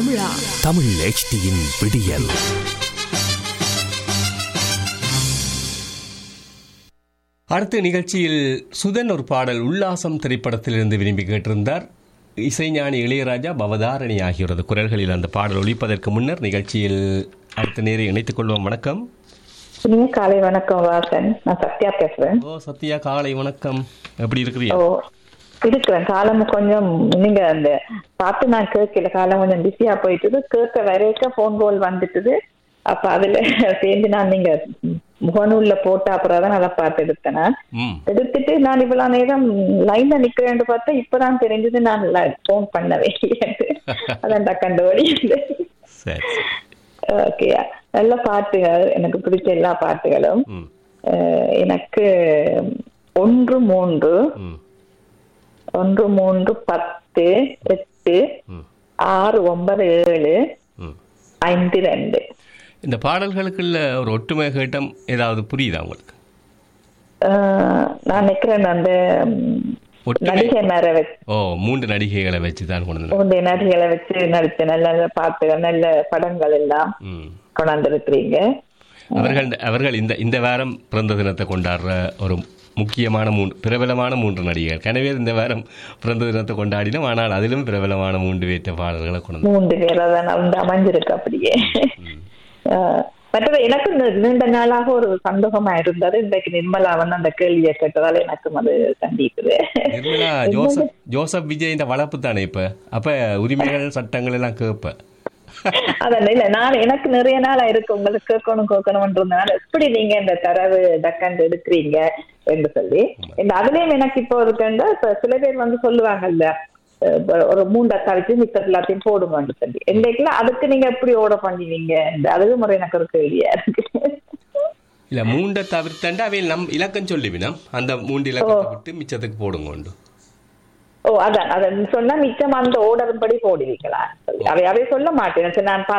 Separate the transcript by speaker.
Speaker 1: தமிழா
Speaker 2: தமிழ் HDயின் விடியல் அடுத்த நிகழ்ச்சியில் சுதன் ஒரு பாடல் உல்லாசம் திரைப்படத்திலிருந்து விரும்பி கேட்டிருந்தார் இசைஞானி இளையராஜா பவதாரணி ஆகியோரது குரல்களில் அந்த பாடல் ஒலிப்பதற்கு முன்னர் நிகழ்ச்சியில் அடுத்த நேரை இணைத்துக் கொள்வோம் வணக்கம்
Speaker 3: இனிய காலை வணக்கம் வாசன் நான் சத்யா பேசுறேன்
Speaker 2: ஓ சத்யா காலை வணக்கம் எப்படி
Speaker 3: ஓ
Speaker 2: இருக்கிறீங்க
Speaker 3: இருக்கிறேன் காலம் கொஞ்சம் நீங்க அந்த பாட்டு நான் கேட்கல காலம் கொஞ்சம் பிஸியா போயிட்டுது கேட்க வரைக்க போன் கால் வந்துட்டுது அப்ப அதுல சேர்ந்து நான் நீங்க முகநூல்ல போட்ட அப்புறம் தான் அதை பார்த்து எடுத்தேன் நான்.
Speaker 2: ம்
Speaker 3: எடுத்துட்டு நான் இவ்வளவு நேரம் லைன்ல நிக்கிறேன்னு பார்த்தா இப்பதான் தெரிஞ்சது நான் போன் பண்ணவே இல்லைன்னு அதான் டக்கண்டு ஓடி
Speaker 2: சரி சரி.
Speaker 3: ஓகே நல்ல பாட்டுகள் எனக்கு பிடிச்ச எல்லா பாட்டுகளும்
Speaker 2: ம்
Speaker 3: அஹ் எனக்கு ஒன்று மூன்று
Speaker 2: ம்
Speaker 3: ஒன்று மூன்று பத்து எட்டு
Speaker 2: ம்
Speaker 3: ஆறு ஒன்பது ஏழு
Speaker 2: ம்
Speaker 3: ஐந்து ரெண்டு
Speaker 2: இந்த பாடல்களுக்குள்ள ஒரு ஒற்றுமை கேட்டம் ஏதாவது புரியுதா உங்களுக்கு
Speaker 3: அஹ் நான் நினைக்கிறேன் அந்த ம்,
Speaker 2: ஒற்றுமை
Speaker 3: நடிகை மேல வச்சு
Speaker 2: ஓ மூன்று நடிகைகளை வச்சு தான் கொண்டு வந்தாங்க.
Speaker 3: உங்களுடைய நடிகளை வச்சு நடிச்ச நல்ல நல்ல பாட்டுகள் நல்ல படங்கள் எல்லாம்
Speaker 2: ம்
Speaker 3: கொண்டாந்துருக்கிறீங்க
Speaker 2: அவர்கள் அவர்கள் இந்த இந்த வாரம் பிறந்த தினத்தை கொண்டாடுற ஒரு முக்கியமான மூன்று பிரபலமான மூன்று நடிகர்கள் கனவேர் இந்த வாரம் பிறந்த தினத்தை கொண்டாடினோம் ஆனால் அதிலும் பிரபலமான மூன்று வேற்ற பாடல்களை கொண்டு வந்தாங்க.
Speaker 3: மூன்று பேர் அதான் வந்து அமைஞ்சிருக்கு அப்படியே அஹ் மற்றது எனக்கு நீ- நீண்ட நாளாக ஒரு சந்தோகமா இருந்தது இன்றைக்கு நிர்மலா வந்து அந்த கேள்வியை கேட்டதால எனக்கும் அது கண்டிக்குது
Speaker 2: நிர்மலா ஜோசப் ஜோசப் விஜய் இந்த வளர்ப்பு தானே இப்ப அப்ப உரிமைகள் சட்டங்கள் எல்லாம் கேட்ப
Speaker 3: அதான் இல்ல நான் எனக்கு நிறைய நாளா இருக்கு உங்களுக்கு கேட்கணும் கேட்கணும்ன்றதுனால எப்படி நீங்க இந்த தரவு டக்கண்ட் எடுக்கிறீங்க என்று சொல்லி இந்த அதுலயும் எனக்கு இப்போ இருக்குன்னா இப்ப சில பேர் வந்து சொல்லுவாங்கல்ல அஹ் இப்ப ஒரு மூண்டை கழிச்சு மித்தர் எல்லாத்தையும் போடுங்கன்னு சொல்லி இன்றைக்குல அதுக்கு நீங்க எப்படி ஓட பண்ணுவீங்க இந்த அதுவும் முறை எனக்கு ஒரு கேள்வியா இருக்கு
Speaker 2: இல்ல மூண்டை தவிர்த்தாண்டா அவையில் நம் இலக்கம் சொல்லிவினம் அந்த மூன்று இலக்கத்தை விட்டு மிச்சத்துக்கு போடுங்க உண்டு
Speaker 3: ஓ அதான் அதான் சொன்னா மிச்சம் அந்த ஓர்டர் படி போடுவீங்களா அவை அவை சொல்ல மாட்டேன் சரி, நான்